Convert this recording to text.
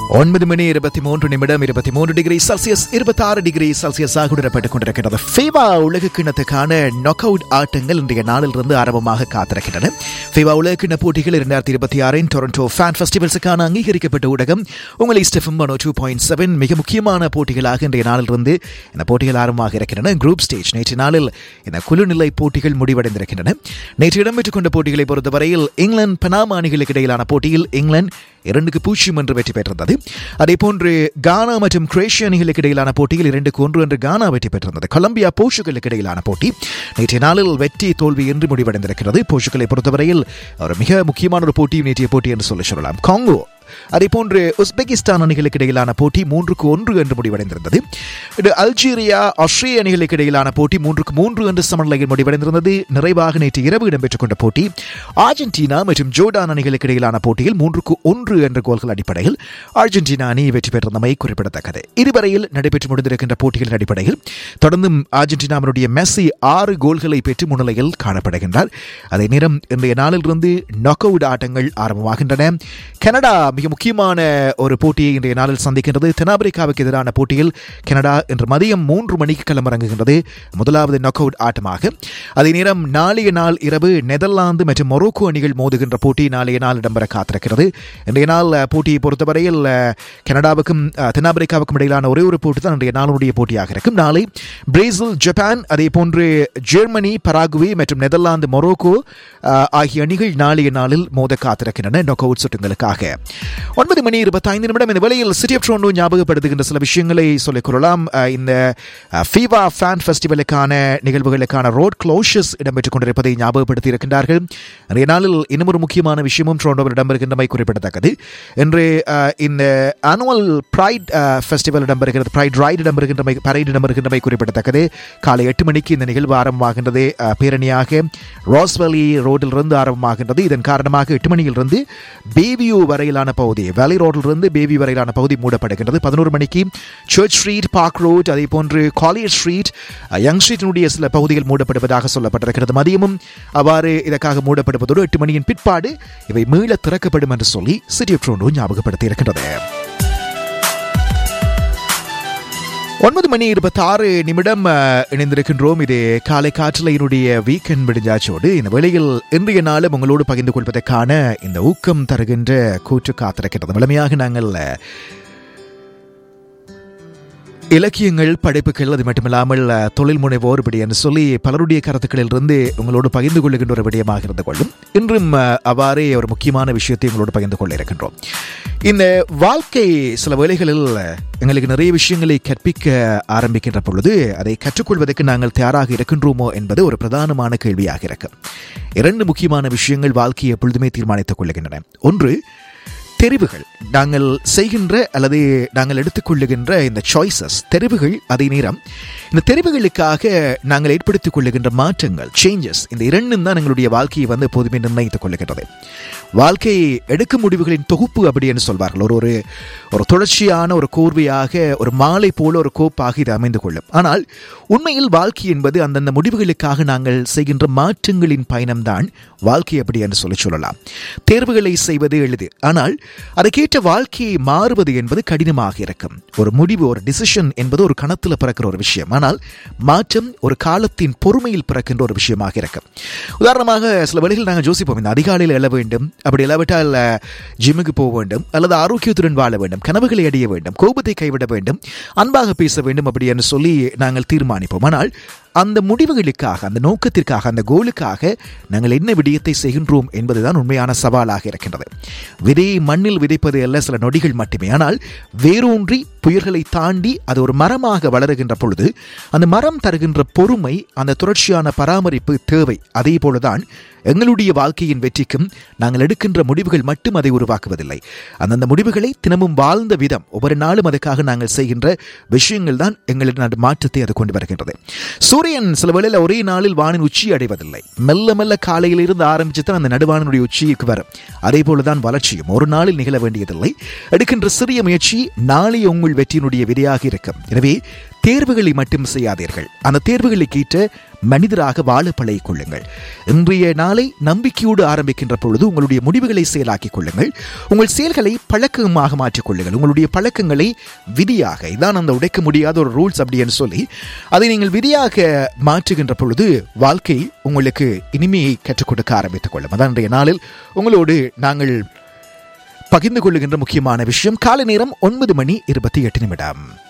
ஒன்பது மணி இருபத்தி மூன்று நிமிடம் இருபத்தி மூன்று டிகிரி செல்சியஸ் இருபத்தி ஆறு டிகிரி செல்சியஸ் ஆகுடப்பட்டுக் கொண்டிருக்கிறது ஃபீவா உலக கிண்ணத்துக்கான நாக் அவுட் ஆட்டங்கள் இன்றைய நாளிலிருந்து ஆரம்பமாக காத்திருக்கின்றன ஃபீவா உலக கிண்ண போட்டிகள் இரண்டாயிரத்தி இருபத்தி ஆறின் டொரண்டோ ஃபேன் ஃபெஸ்டிவல்ஸுக்கான அங்கீகரிக்கப்பட்ட ஊடகம் உங்களை ஸ்டெஃபம் ஒன் டூ பாயிண்ட் செவன் மிக முக்கியமான போட்டிகளாக இன்றைய நாளிலிருந்து இந்த போட்டிகள் ஆரம்பமாக இருக்கின்றன குரூப் ஸ்டேஜ் நேற்று நாளில் இந்த குழுநிலை போட்டிகள் முடிவடைந்திருக்கின்றன நேற்று இடம்பெற்றுக் கொண்ட போட்டிகளை பொறுத்தவரையில் இங்கிலாந்து பனாமா அணிகளுக்கு இடையிலான போட்டியில் இங்கிலாந்து இரண்டுக்கு பூஜ்ஜியம் என்று வெற்றி பெற்றிருந்தது அதேபோன்று கானா மற்றும் குரேஷிய அணிகளுக்கு இடையிலான போட்டியில் இரண்டுக்கு ஒன்று என்று கானா வெற்றி பெற்றிருந்தது கொலம்பியா போர்ச்சுகலுக்கு இடையிலான போட்டி நேற்றைய நாளில் வெற்றி தோல்வி என்று முடிவடைந்திருக்கிறது போர்ச்சுகலை பொறுத்தவரையில் ஒரு மிக முக்கியமான ஒரு போட்டியும் நேற்றைய போட்டி என்று சொல்லி சொல்லலாம் காங்கோ அதேபோன்று உஸ்பெகிஸ்தான் அணிகளுக்கு இடையிலான போட்டி மூன்றுக்கு ஒன்று என்று முடிவடைந்திருந்தது இது அல்ஜீரியா ஆஸ்திரேலிய அணிகளுக்கு இடையிலான போட்டி மூன்றுக்கு மூன்று என்று சமநிலையில் முடிவடைந்திருந்தது நிறைவாக நேற்று இரவு இடம்பெற்றுக் கொண்ட போட்டி அர்ஜென்டினா மற்றும் ஜோர்டான் அணிகளுக்கு இடையிலான போட்டியில் மூன்றுக்கு ஒன்று என்ற கோல்கள் அடிப்படையில் அர்ஜென்டினா அணி வெற்றி பெற்றிருந்தமை குறிப்பிடத்தக்கது இதுவரையில் நடைபெற்று முடிந்திருக்கின்ற போட்டிகளின் அடிப்படையில் தொடர்ந்தும் அர்ஜென்டினாவினுடைய மெஸ்ஸி ஆறு கோல்களை பெற்று முன்னிலையில் காணப்படுகின்றார் அதே நேரம் இன்றைய நாளிலிருந்து நாக் அவுட் ஆட்டங்கள் ஆரம்பமாகின்றன கனடா மிக முக்கியமான ஒரு போட்டியை இன்றைய நாளில் சந்திக்கின்றது தென்னாப்பிரிக்காவுக்கு எதிரான போட்டியில் கனடா இன்று மதியம் மூன்று மணிக்கு களமிறங்குகின்றது முதலாவது நாக் அவுட் ஆட்டமாக அதே நேரம் நாளைய நாள் இரவு நெதர்லாந்து மற்றும் மொரோக்கோ அணிகள் மோதுகின்ற போட்டி நாளைய நாள் இடம்பெற காத்திருக்கிறது இன்றைய நாள் போட்டியை பொறுத்தவரையில் கனடாவுக்கும் தென்னாப்பிரிக்காவுக்கும் இடையிலான ஒரே ஒரு போட்டி தான் இன்றைய நாளுடைய போட்டியாக இருக்கும் நாளை பிரேசில் ஜப்பான் அதே போன்று ஜெர்மனி பராகுவே மற்றும் நெதர்லாந்து மொரோக்கோ ஆகிய அணிகள் நாளைய நாளில் மோத காத்திருக்கின்றன நாக் அவுட் சுட்டுங்களுக்காக ஒன்பது மணி இருபத்தைந்து நிமிடம் இந்த வேளையில் சிட்டி ஆஃப் ட்ரோண்டோ ஞாபகப்படுத்துகின்ற சில விஷயங்களை சொல்லிக் கொள்ளலாம் இந்த ஃபீவா ஃபேன் ஃபெஸ்டிவலுக்கான நிகழ்வுகளுக்கான ரோட் க்ளோஷஸ் இடம்பெற்றுக் கொண்டிருப்பதை ஞாபகப்படுத்தி இருக்கின்றார்கள் நிறைய நாளில் இன்னும் ஒரு முக்கியமான விஷயமும் ட்ரோண்டோவில் இடம்பெறுகின்றமை குறிப்பிடத்தக்கது இன்று இந்த ஆனுவல் ப்ரைட் ஃபெஸ்டிவல் இடம்பெறுகிறது ப்ரைட் ரைட் இடம்பெறுகின்றமை பரைட் இடம்பெறுகின்றமை குறிப்பிடத்தக்கது காலை எட்டு மணிக்கு இந்த நிகழ்வு ஆரம்பமாகின்றது பேரணியாக ராஸ்வெலி ரோடிலிருந்து ஆரம்பமாகின்றது இதன் காரணமாக எட்டு மணியிலிருந்து பேவியூ வரையிலான பகுதி வேலி ரோட்டிலிருந்து பேவி வரையிலான பகுதி மூடப்படுகின்றது பதினோரு மணிக்கு சர்ச் ஸ்ட்ரீட் பார்க் ரோட் அதே போன்று காலேஜ் ஸ்ட்ரீட் யங் ஸ்ட்ரீட்டினுடைய சில பகுதிகள் மூடப்படுவதாக சொல்லப்பட்டிருக்கிறது மதியமும் அவ்வாறு இதற்காக மூடப்படுவதோடு எட்டு மணியின் பிற்பாடு இவை மீள திறக்கப்படும் என்று சொல்லி சிட்டி ஆஃப் ட்ரோண்டோ ஞாபகப்படுத்தி இருக்கின்றது ஒன்பது மணி இருபத்தி ஆறு நிமிடம் இணைந்திருக்கின்றோம் இது காலை காற்றலையினுடைய வீக்கெண்ட் விடிஞ்சாச்சோடு இந்த வேளையில் இன்றைய நாளும் உங்களோடு பகிர்ந்து கொள்வதற்கான இந்த ஊக்கம் தருகின்ற கூற்று காத்திருக்கிறது வலிமையாக நாங்கள் இலக்கியங்கள் படைப்புகள் அது மட்டுமில்லாமல் தொழில் முனைவோர் இப்படி என்று சொல்லி பலருடைய கருத்துக்களிலிருந்து உங்களோடு பகிர்ந்து கொள்ளுகின்ற ஒரு விடயமாக இருந்து கொள்ளும் இன்றும் அவ்வாறே ஒரு முக்கியமான விஷயத்தை உங்களோடு பகிர்ந்து கொள்ள இருக்கின்றோம் இந்த வாழ்க்கை சில வேளைகளில் எங்களுக்கு நிறைய விஷயங்களை கற்பிக்க ஆரம்பிக்கின்ற பொழுது அதை கற்றுக்கொள்வதற்கு நாங்கள் தயாராக இருக்கின்றோமோ என்பது ஒரு பிரதானமான கேள்வியாக இருக்கு இரண்டு முக்கியமான விஷயங்கள் வாழ்க்கையை எப்பொழுதுமே தீர்மானித்துக் கொள்ளுகின்றன ஒன்று தெரிவுகள் நாங்கள் செய்கின்ற அல்லது நாங்கள் எடுத்துக்கொள்ளுகின்ற இந்த சாய்ஸஸ் தெரிவுகள் அதே நேரம் இந்த தெரிவுகளுக்காக நாங்கள் ஏற்படுத்திக் கொள்ளுகின்ற மாற்றங்கள் சேஞ்சஸ் இந்த இரண்டும் தான் எங்களுடைய வாழ்க்கையை வந்து எப்போதுமே நிர்ணயித்துக் கொள்ளுகின்றது வாழ்க்கை எடுக்கும் முடிவுகளின் தொகுப்பு அப்படி என்று சொல்வார்கள் ஒரு ஒரு ஒரு தொடர்ச்சியான ஒரு கோர்வையாக ஒரு மாலை போல ஒரு கோப்பாக இது அமைந்து கொள்ளும் ஆனால் உண்மையில் வாழ்க்கை என்பது அந்தந்த முடிவுகளுக்காக நாங்கள் செய்கின்ற மாற்றங்களின் பயணம்தான் வாழ்க்கை அப்படி என்று சொல்லி சொல்லலாம் தேர்வுகளை செய்வது எளிது ஆனால் அதுக்கேற்ற வாழ்க்கையை மாறுவது என்பது கடினமாக இருக்கும் ஒரு முடிவு ஒரு டிசிஷன் என்பது ஒரு கணத்தில் பிறக்கிற ஒரு விஷயம் ஆனால் மாற்றம் ஒரு காலத்தின் பொறுமையில் பிறக்கின்ற ஒரு விஷயமாக இருக்கும் உதாரணமாக சில வழிகள் நாங்கள் யோசிப்போம் இந்த அதிகாலையில் எழ வேண்டும் அப்படி இல்லாவிட்டால் ஜிம்முக்கு போக வேண்டும் அல்லது ஆரோக்கியத்துடன் வாழ வேண்டும் கனவுகளை அடைய வேண்டும் கோபத்தை கைவிட வேண்டும் அன்பாக பேச வேண்டும் அப்படி என்று சொல்லி நாங்கள் தீர்மானிப்போம் ஆனால் அந்த முடிவுகளுக்காக அந்த நோக்கத்திற்காக அந்த கோலுக்காக நாங்கள் என்ன விடயத்தை செய்கின்றோம் என்பதுதான் உண்மையான சவாலாக இருக்கின்றது விதையை மண்ணில் விதைப்பது அல்ல சில நொடிகள் மட்டுமே ஆனால் வேரூன்றி புயல்களை தாண்டி அது ஒரு மரமாக வளருகின்ற பொழுது அந்த மரம் தருகின்ற பொறுமை அந்த தொடர்ச்சியான பராமரிப்பு தேவை அதே போலதான் எங்களுடைய வாழ்க்கையின் வெற்றிக்கும் நாங்கள் எடுக்கின்ற முடிவுகள் மட்டும் அதை உருவாக்குவதில்லை அந்தந்த முடிவுகளை தினமும் வாழ்ந்த விதம் ஒவ்வொரு நாளும் அதுக்காக நாங்கள் செய்கின்ற விஷயங்கள் தான் எங்களின் மாற்றத்தை அது கொண்டு வருகின்றது சூரியன் சில வேளையில் ஒரே நாளில் வானின் உச்சி அடைவதில்லை மெல்ல மெல்ல காலையில் இருந்து ஆரம்பித்து தான் அந்த நடுவானுடைய உச்சிக்கு வரும் அதே போலதான் வளர்ச்சியும் ஒரு நாளில் நிகழ வேண்டியதில்லை எடுக்கின்ற சிறிய முயற்சி நாளைய உங்கள் வெற்றியினுடைய விதையாக இருக்கும் எனவே தேர்வுகளை மட்டும் செய்யாதீர்கள் அந்த தேர்வுகளை கேட்ட மனிதராக வாழ பழகிக் கொள்ளுங்கள் இன்றைய நாளை நம்பிக்கையோடு ஆரம்பிக்கின்ற பொழுது உங்களுடைய முடிவுகளை செயலாக்கிக் கொள்ளுங்கள் உங்கள் செயல்களை பழக்கமாக மாற்றிக் கொள்ளுங்கள் உங்களுடைய பழக்கங்களை விதியாக இதான் அந்த உடைக்க முடியாத ஒரு ரூல்ஸ் அப்படின்னு சொல்லி அதை நீங்கள் விதியாக மாற்றுகின்ற பொழுது வாழ்க்கை உங்களுக்கு இனிமையை கற்றுக் கொடுக்க ஆரம்பித்துக் கொள்ளும் அதான் இன்றைய நாளில் உங்களோடு நாங்கள் பகிர்ந்து கொள்ளுகின்ற முக்கியமான விஷயம் காலை நேரம் ஒன்பது மணி இருபத்தி எட்டு நிமிடம்